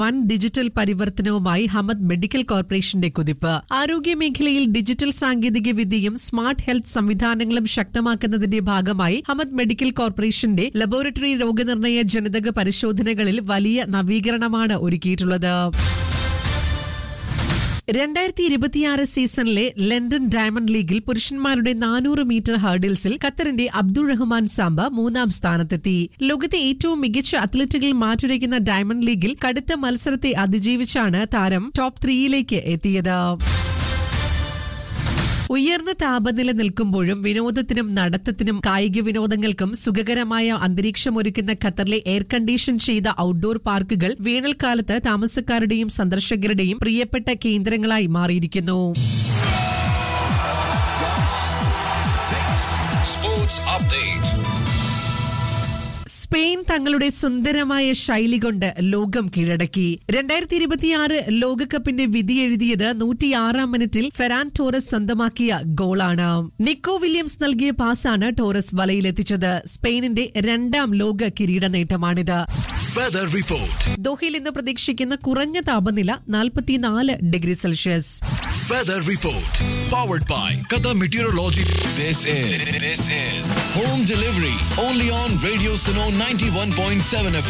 വൻ digital പരിവർത്തനവുമായി Hamad medical കോർപ്പറേഷന്റെ കുതിപ്പ് ആരോഗ്യ മേഖലയിൽ ഡിജിറ്റൽ സാങ്കേതിക വിദ്യയും സ്മാർട്ട് ഹെൽത്ത് സംവിധാനങ്ങളും ശക്തമാക്കുന്നതിന്റെ ഭാഗമായി ഹമദ് മെഡിക്കൽ കോർപ്പറേഷന്റെ ലബോറട്ടറി രോഗനിർണയ ജനിതക പരിശോധനകളിൽ വലിയ നവീകരണമാണ് ഒരുക്കിയിട്ടുള്ളത് രണ്ടായിരത്തി ഇരുപത്തിയാറ് സീസണിലെ ലണ്ടൻ ഡയമണ്ട് ലീഗിൽ പുരുഷന്മാരുടെ നാനൂറ് മീറ്റർ ഹർഡിൽസിൽ ഖത്തറിന്റെ അബ്ദുൾ റഹ്മാൻ സാംബ മൂന്നാം സ്ഥാനത്തെത്തി ലോകത്തെ ഏറ്റവും മികച്ച അത്ലറ്റുകൾ മാറ്റുരയ്ക്കുന്ന ഡയമണ്ട് ലീഗിൽ കടുത്ത മത്സരത്തെ അതിജീവിച്ചാണ് താരം ടോപ്പ് ത്രീയിലേക്ക് എത്തിയത് ഉയർന്ന താപനില നിൽക്കുമ്പോഴും വിനോദത്തിനും നടത്തത്തിനും കായിക വിനോദങ്ങൾക്കും സുഖകരമായ അന്തരീക്ഷമൊരുക്കുന്ന ഖത്തറിലെ എയർ കണ്ടീഷൻ ചെയ്ത ഔട്ട്ഡോർ പാർക്കുകൾ വേനൽക്കാലത്ത് താമസക്കാരുടെയും സന്ദർശകരുടെയും പ്രിയപ്പെട്ട കേന്ദ്രങ്ങളായി മാറിയിരിക്കുന്നു Sports Update. സ്പെയിൻ തങ്ങളുടെ സുന്ദരമായ ശൈലി കൊണ്ട് ലോകം കീഴടക്കി രണ്ടായിരത്തി ഇരുപത്തിയാറ് ലോകകപ്പിന്റെ വിധി എഴുതിയത് നൂറ്റിയാറാം മിനിറ്റിൽ ഫെറാൻ ടോറസ് സ്വന്തമാക്കിയ ഗോളാണ് നിക്കോ വില്യംസ് നൽകിയ പാസാണ് ടോറസ് വലയിലെത്തിച്ചത് സ്പെയിനിന്റെ രണ്ടാം ലോക കിരീട നേട്ടമാണിത് Weather Report. ദോഹയിൽ ഇന്ന് പ്രതീക്ഷിക്കുന്ന കുറഞ്ഞ താപനില നാൽപ്പത്തിനാല് degree Celsius Weather Report. Powered by Qatar Meteorology. This is this is home delivery only on Radio Sino 91.7 FM.